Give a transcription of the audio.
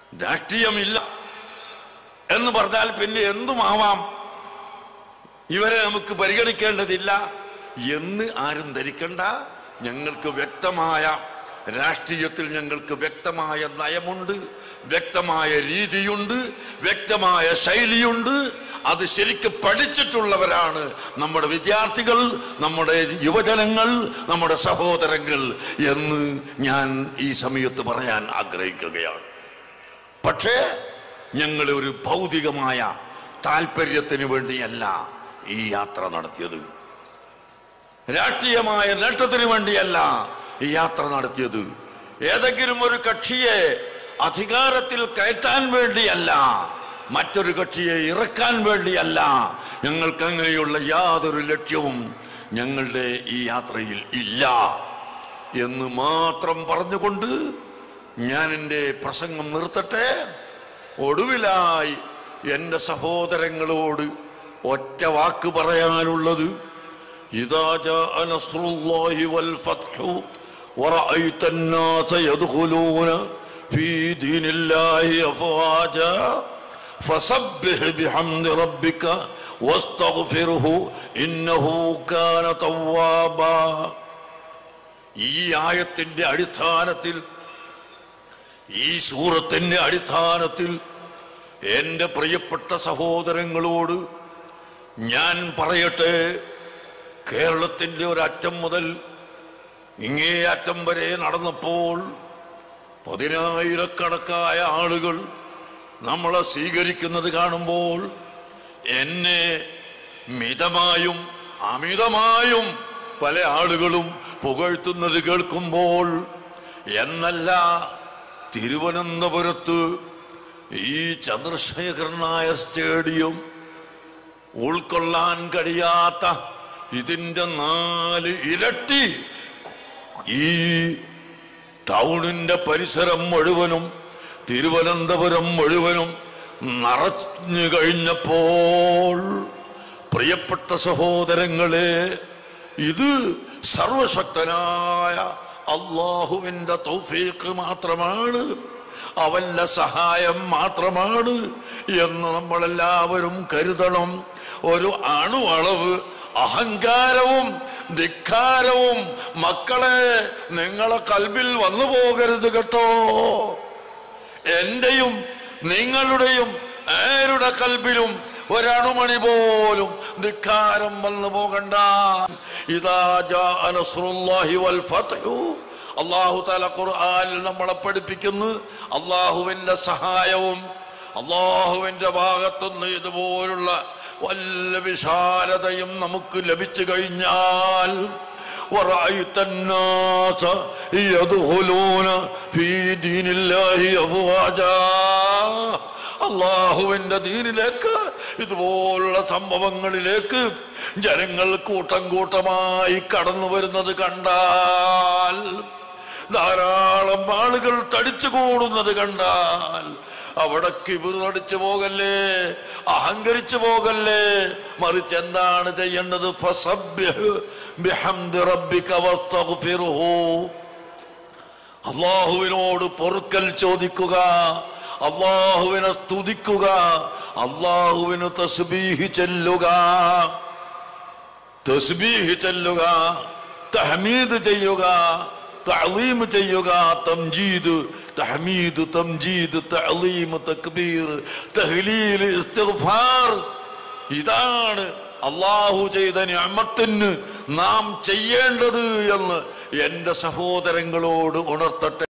രാഷ്ട്രീയമില്ല എന്ന് പറഞ്ഞാൽ പിന്നെ എന്തുമാവാം ഇവരെ നമുക്ക് പരിഗണിക്കേണ്ടതില്ല എന്ന് ആരും ധരിക്കണ്ട ഞങ്ങൾക്ക് വ്യക്തമായ രാഷ്ട്രീയത്തിൽ ഞങ്ങൾക്ക് വ്യക്തമായ നയമുണ്ട് വ്യക്തമായ രീതിയുണ്ട് വ്യക്തമായ ശൈലിയുണ്ട് അത് ശരിക്ക് പഠിച്ചിട്ടുള്ളവരാണ് നമ്മുടെ വിദ്യാർത്ഥികൾ നമ്മുടെ യുവജനങ്ങൾ നമ്മുടെ സഹോദരങ്ങൾ എന്ന് ഞാൻ ഈ സമയത്ത് പറയാൻ ആഗ്രഹിക്കുകയാണ് പക്ഷേ ഞങ്ങൾ ഒരു ഭൗതികമായ താല്പര്യത്തിന് വേണ്ടിയല്ല ഈ യാത്ര നടത്തിയത് രാഷ്ട്രീയമായ നേട്ടത്തിന് വേണ്ടിയല്ല ഈ യാത്ര നടത്തിയത് ഏതെങ്കിലും ഒരു കക്ഷിയെ അധികാരത്തിൽ കയറ്റാൻ വേണ്ടിയല്ല മറ്റൊരു കക്ഷിയെ ഇറക്കാൻ വേണ്ടിയല്ല ഞങ്ങൾക്ക് അങ്ങനെയുള്ള യാതൊരു ലക്ഷ്യവും ഞങ്ങളുടെ ഈ യാത്രയിൽ ഇല്ല എന്ന് മാത്രം പറഞ്ഞുകൊണ്ട് ഞാൻ എൻ്റെ പ്രസംഗം നിർത്തട്ടെ ഒടുവിലായി എൻ്റെ സഹോദരങ്ങളോട് ഒറ്റ വാക്ക് പറയാനുള്ളത് إذا جاء نصر الله والفتح ورأيت الناس يدخلون في دين الله أفواجا فسبح بحمد ربك واستغفره إنه كان توابا ഈ ആയത്തിന്റെ അടിസ്ഥാനത്തിൽ ഈ സൂറത്തിന്റെ അടിസ്ഥാനത്തിൽ എൻ്റെ പ്രിയപ്പെട്ട സഹോദരങ്ങളോട് ഞാൻ പറയട്ടെ കേരളത്തിന്റെ ഒരറ്റം മുതൽ ഇങ്ങേ അറ്റം വരെ നടന്നപ്പോൾ പതിനായിരക്കണക്കായ ആളുകൾ നമ്മളെ സ്വീകരിക്കുന്നത് കാണുമ്പോൾ എന്നെ മിതമായും അമിതമായും പല ആളുകളും പുകഴ്ത്തുന്നത് കേൾക്കുമ്പോൾ എന്നല്ല തിരുവനന്തപുരത്ത് ഈ ചന്ദ്രശേഖരൻ നായർ സ്റ്റേഡിയം ഉൾക്കൊള്ളാൻ കഴിയാത്ത ഇതിന്റെ നാല് ഇരട്ടി ഈ ടൗണിന്റെ പരിസരം മുഴുവനും തിരുവനന്തപുരം മുഴുവനും നിറഞ്ഞു കഴിഞ്ഞപ്പോൾ പ്രിയപ്പെട്ട സഹോദരങ്ങളെ ഇത് സർവശക്തനായ അള്ളാഹുവിന്റെ തൗഫീഖ് മാത്രമാണ് അവന്റെ സഹായം മാത്രമാണ് എന്ന് നമ്മളെല്ലാവരും കരുതണം ഒരു അണുവളവ് അഹങ്കാരവും ധിക്കാരവും മക്കളെ നിങ്ങളെ കൽബിൽ വന്നു പോകരുത് കേട്ടോ എന്റെയും നിങ്ങളുടെയും ആരുടെ കൽബിലും ഒരണുമണി പോലും ധിക്കാരം വന്നു പോകണ്ട ഇതാ ജാ നസ്റുല്ലാഹി വൽ ഫത്ഹു അള്ളാഹു തല ഖുർആനിൽ നമ്മളെ പഠിപ്പിക്കുന്നു അള്ളാഹുവിന്റെ സഹായവും അള്ളാഹുവിന്റെ ഭാഗത്തുനിന്ന് ഇതുപോലുള്ള വല്ല വിശാലതയും നമുക്ക് ലഭിച്ചു കഴിഞ്ഞാൽ ورأيت الناس يدخلون في دين الله أفواجا അള്ളാഹുവിന്റെ ദീനിലേക്ക് ഇതുപോലുള്ള സംഭവങ്ങളിലേക്ക് ജനങ്ങൾ കൂട്ടം കൂട്ടമായി കടന്നു വരുന്നത് കണ്ടാൽ ധാരാളം ആളുകൾ തടിച്ചു കൂടുന്നത് കണ്ടാൽ അവിടെ കിബിറടിച്ചു പോകല്ലേ അഹങ്കരിച്ചു പോകല്ലേ മറിച്ച് എന്താണ് ചെയ്യേണ്ടത് ഫസബ്ബിഹ് ബിഹംദി റബ്ബിക വസ്തഗ്ഫിറുഹു അള്ളാഹുവിനോട് പൊറുക്കൽ ചോദിക്കുക അള്ളാഹുവിനെ സ്തുതിക്കുക അള്ളാഹുവിന് തസ്ബീഹ് ചെല്ലുക തസ്ബീഹ് ചെല്ലുക തഹമീദ് ചെയ്യുക തഅലീം ചെയ്യുക തംജീദ് തഹമീദ് തംജീദ് തഅലീം തക്ബീർ തഹ്ലീൽ ഇസ്തിഗ്ഫാർ ഇതാണ് അള്ളാഹു ചെയ്ത നിഅമത്തിന് നാം ചെയ്യേണ്ടത് എന്ന് എന്റെ സഹോദരങ്ങളോട് ഉണർത്തട്ടെ